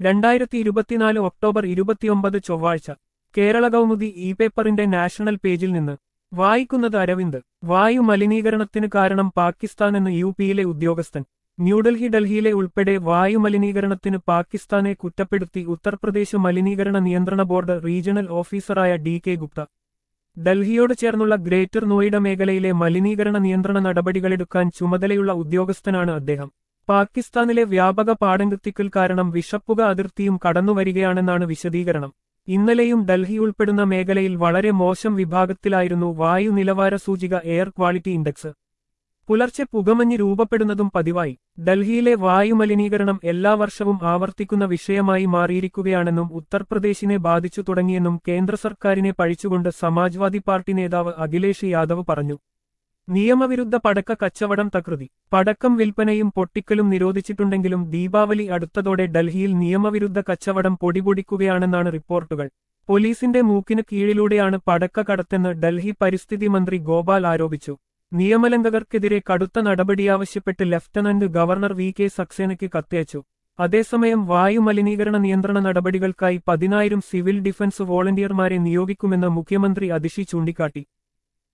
രണ്ടായിരത്തി ഇരുപത്തിനാല് ഒക്ടോബർ ഇരുപത്തിയൊമ്പത് ചൊവ്വാഴ്ച കേരള കൗമുദി ഇ പേപ്പറിന്റെ നാഷണൽ പേജിൽ നിന്ന് വായിക്കുന്നത് അരവിന്ദ് വായു മലിനീകരണത്തിന് കാരണം പാകിസ്ഥാനെന്ന് യു പിയിലെ ഉദ്യോഗസ്ഥൻ ന്യൂഡൽഹി ഡൽഹിയിലെ ഉൾപ്പെടെ വായു മലിനീകരണത്തിന് പാകിസ്ഥാനെ കുറ്റപ്പെടുത്തി ഉത്തർപ്രദേശ് മലിനീകരണ നിയന്ത്രണ ബോർഡ് റീജിയണൽ ഓഫീസറായ ഡി കെ ഗുപ്ത ഡൽഹിയോട് ചേർന്നുള്ള ഗ്രേറ്റർ നോയിഡ മേഖലയിലെ മലിനീകരണ നിയന്ത്രണ നടപടികളെടുക്കാൻ ചുമതലയുള്ള ഉദ്യോഗസ്ഥനാണ് അദ്ദേഹം പാകിസ്ഥാനിലെ വ്യാപക പാടങ്കത്തിക്കൽ കാരണം വിഷപ്പുക അതിർത്തിയും കടന്നുവരികയാണെന്നാണ് വിശദീകരണം ഇന്നലെയും ഡൽഹി ഉൾപ്പെടുന്ന മേഖലയിൽ വളരെ മോശം വിഭാഗത്തിലായിരുന്നു വായു നിലവാര സൂചിക എയർ ക്വാളിറ്റി ഇൻഡെക്സ് പുലർച്ചെ പുകമഞ്ഞ് രൂപപ്പെടുന്നതും പതിവായി ഡൽഹിയിലെ വായുമലിനീകരണം എല്ലാ വർഷവും ആവർത്തിക്കുന്ന വിഷയമായി മാറിയിരിക്കുകയാണെന്നും ഉത്തർപ്രദേശിനെ ബാധിച്ചു തുടങ്ങിയെന്നും കേന്ദ്ര സർക്കാരിനെ പഴിച്ചുകൊണ്ട് സമാജ്വാദി പാർട്ടി നേതാവ് അഖിലേഷ് യാദവ് പറഞ്ഞു നിയമവിരുദ്ധ പടക്ക കച്ചവടം തകൃതി പടക്കം വിൽപ്പനയും പൊട്ടിക്കലും നിരോധിച്ചിട്ടുണ്ടെങ്കിലും ദീപാവലി അടുത്തതോടെ ഡൽഹിയിൽ നിയമവിരുദ്ധ കച്ചവടം പൊടിപൊടിക്കുകയാണെന്നാണ് റിപ്പോർട്ടുകൾ പോലീസിന്റെ മൂക്കിന് കീഴിലൂടെയാണ് പടക്ക കടത്തെന്ന് ഡൽഹി പരിസ്ഥിതി മന്ത്രി ഗോപാൽ ആരോപിച്ചു നിയമലംഘകർക്കെതിരെ കടുത്ത നടപടിയാവശ്യപ്പെട്ട് ലഫ്റ്റനന്റ് ഗവർണർ വി കെ സക്സേനയ്ക്ക് കത്തയച്ചു അതേസമയം വായു മലിനീകരണ നിയന്ത്രണ നടപടികൾക്കായി പതിനായിരം സിവിൽ ഡിഫൻസ് വോളണ്ടിയർമാരെ നിയോഗിക്കുമെന്ന് മുഖ്യമന്ത്രി അതിഷി ചൂണ്ടിക്കാട്ടി